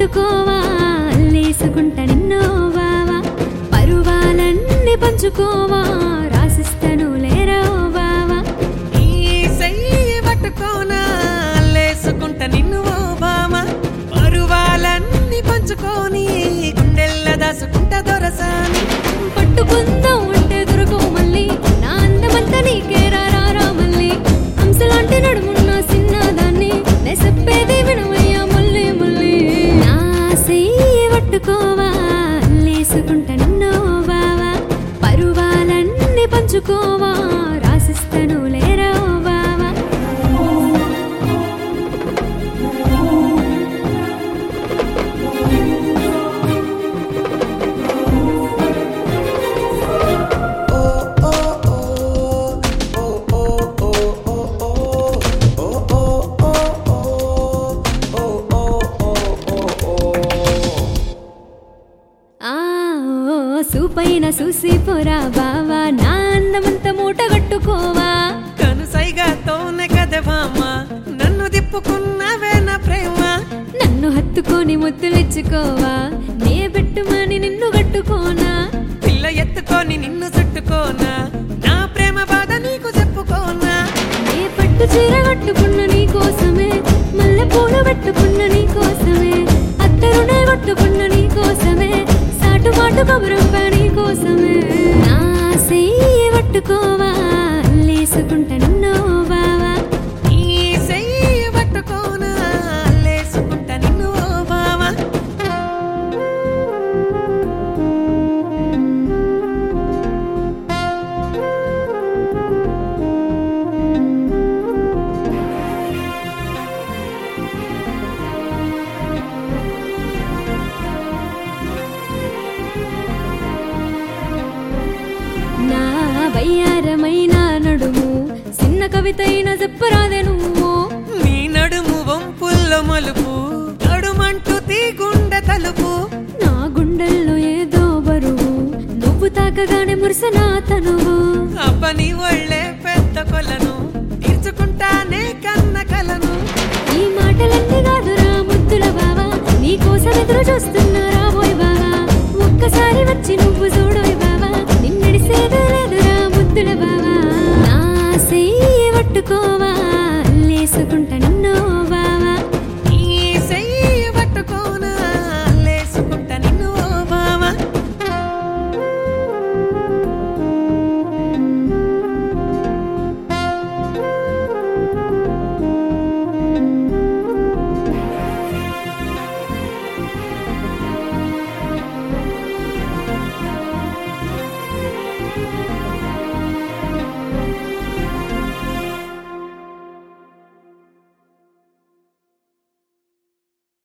పట్టుకోవా అల్లేసుకుంటా నిన్నో బావా పరువాలన్నీ పంచుకోవా రాసిస్తను లేరా ఓ బావా ఈ చెయ్యి పట్టుకోనా లేసుకుంట నిన్ను ఓ బామ పరువాలన్నీ పంచుకొని గుండెల్ల దాసుకుంట దొరసాని పట్టుకుందాం అంటే దొరకవు మళ్ళీ నా అందమంతా నీకే రారా మళ్ళీ హంసలాంటి నడుమున్న చిన్నదాన్ని నే చెప్పేది వినవయ్యా మళ్ళీ మళ్ళీ నా చెయ్యి పట్టుకోవా లేసుకుంటా నిన్నో బావా పరువాలన్నీ పంచుకోవా రాసిస్తను లేరా ఓ బావా ఆ ఓ, సూపైన చూసి పోరా బావా నా అందమంతా మూట కట్టుకోవా కనుసైగాతోనే కదే బామ్మ నన్ను తిప్పుకున్నవే నా ప్రేమ నన్ను హత్తుకొని ముద్దులిచ్చుకోవా నే పెట్టుమని నిన్ను కట్టుకోనా పిల్ల ఎత్తుకొని నిన్ను చుట్టుకోనా నా ప్రేమ బాధ నీకు చెప్పుకోనా నే పట్టు చీర కట్టుకున్న నీ కోసమే మల్లె పూలు పెట్టుకున్న నీ కోసమే అత్తరునే కట్టుకున్న నీ కోసమే సాటు మాటు కబురంపా నీ కోసమే నా సెయ్యి పట్టుకోవా లేసుకుంటా నిన్నో బావా ఈ చెయ్యి పట్టుకోనా లేసుకుంట నిన్ను ఓ బావ నా వయ్యారమైన నడుము చిన్న కవితైన చెప్పరాదే నువ్వు నీ నడుము వంపుల్లో మలుపు నడుమంటూ తీగుండె తలుపు నా గుండెల్లో ఏదో బరువు నువ్వు తాకగానే మురిసనా తనువు అబ్బని ఒళ్ళే పెద్ద కొలను తీర్చుకుంటానే కన్న కలను ఈ మాటలన్నీ కాదురా ముద్దుల బావా నీ కోసం ఎదురు చూస్తున్నా